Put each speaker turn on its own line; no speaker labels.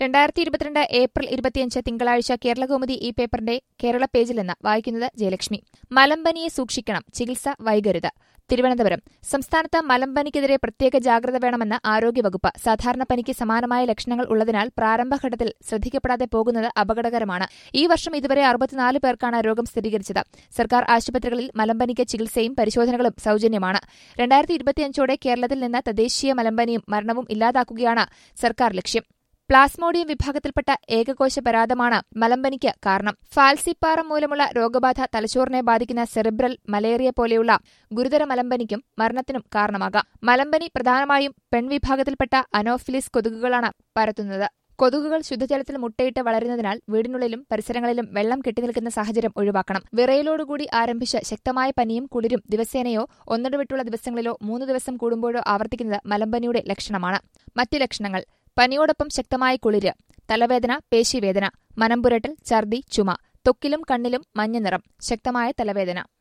രണ്ടായിരത്തി ഇരുപത്തിരണ്ട് ഏപ്രിൽ ഇരുപത്തിയഞ്ച് തിങ്കളാഴ്ച കേരളകൗമുദി ഈ പേപ്പറിന്റെ കേരള പേജിൽ നിന്ന് വായിക്കുന്നത് ജയലക്ഷ്മി മലമ്പനിയെ സൂക്ഷിക്കണം ചികിത്സ വൈകരുത് തിരുവനന്തപുരം സംസ്ഥാനത്ത് മലമ്പനിക്കെതിരെ പ്രത്യേക ജാഗ്രത വേണമെന്ന് ആരോഗ്യവകുപ്പ് സാധാരണ പനിക്ക് സമാനമായ ലക്ഷണങ്ങൾ ഉള്ളതിനാൽ പ്രാരംഭഘട്ടത്തിൽ ശ്രദ്ധിക്കപ്പെടാതെ പോകുന്നത് അപകടകരമാണ് ഈ വർഷം ഇതുവരെ അറുപത്തിനാല് പേർക്കാണ് രോഗം സ്ഥിരീകരിച്ചത് സർക്കാർ ആശുപത്രികളിൽ മലമ്പനിക്ക് ചികിത്സയും പരിശോധനകളും സൌജന്യമാണ് രണ്ടായിരത്തി ഇരുപത്തിയഞ്ചോടെ കേരളത്തിൽ നിന്ന് തദ്ദേശീയ മലമ്പനിയും മരണവും ഇല്ലാതാക്കുകയാണ് സർക്കാർ ലക്ഷ്യം പ്ലാസ്മോഡിയം വിഭാഗത്തിൽപ്പെട്ട ഏകകോശ പരാതമാണ് മലമ്പനിക്ക് കാരണം ഫാൽസിപ്പാറം മൂലമുള്ള രോഗബാധ തലച്ചോറിനെ ബാധിക്കുന്ന സെറിബ്രൽ മലേറിയ പോലെയുള്ള ഗുരുതര മലമ്പനിക്കും മരണത്തിനും കാരണമാകാം മലമ്പനി പ്രധാനമായും പെൺവിഭാഗത്തിൽപ്പെട്ട അനോഫിലിസ് കൊതുകുകളാണ് പരത്തുന്നത് കൊതുകുകൾ ശുദ്ധജലത്തിൽ മുട്ടയിട്ട് വളരുന്നതിനാൽ വീടിനുള്ളിലും പരിസരങ്ങളിലും വെള്ളം കെട്ടിനിൽക്കുന്ന സാഹചര്യം ഒഴിവാക്കണം വിറയലോടുകൂടി ആരംഭിച്ച് ശക്തമായ പനിയും കുളിരും ദിവസേനയോ ഒന്നിടവിട്ടുള്ള ദിവസങ്ങളിലോ മൂന്ന് ദിവസം കൂടുമ്പോഴോ ആവർത്തിക്കുന്നത് മലമ്പനിയുടെ ലക്ഷണമാണ് മറ്റ് ലക്ഷണങ്ങൾ പനിയോടൊപ്പം ശക്തമായ കുളിര് തലവേദന പേശിവേദന മനംപുരട്ടൽ ഛർദി ചുമ ത്വക്കിലും കണ്ണിലും മഞ്ഞ നിറം ശക്തമായ തലവേദന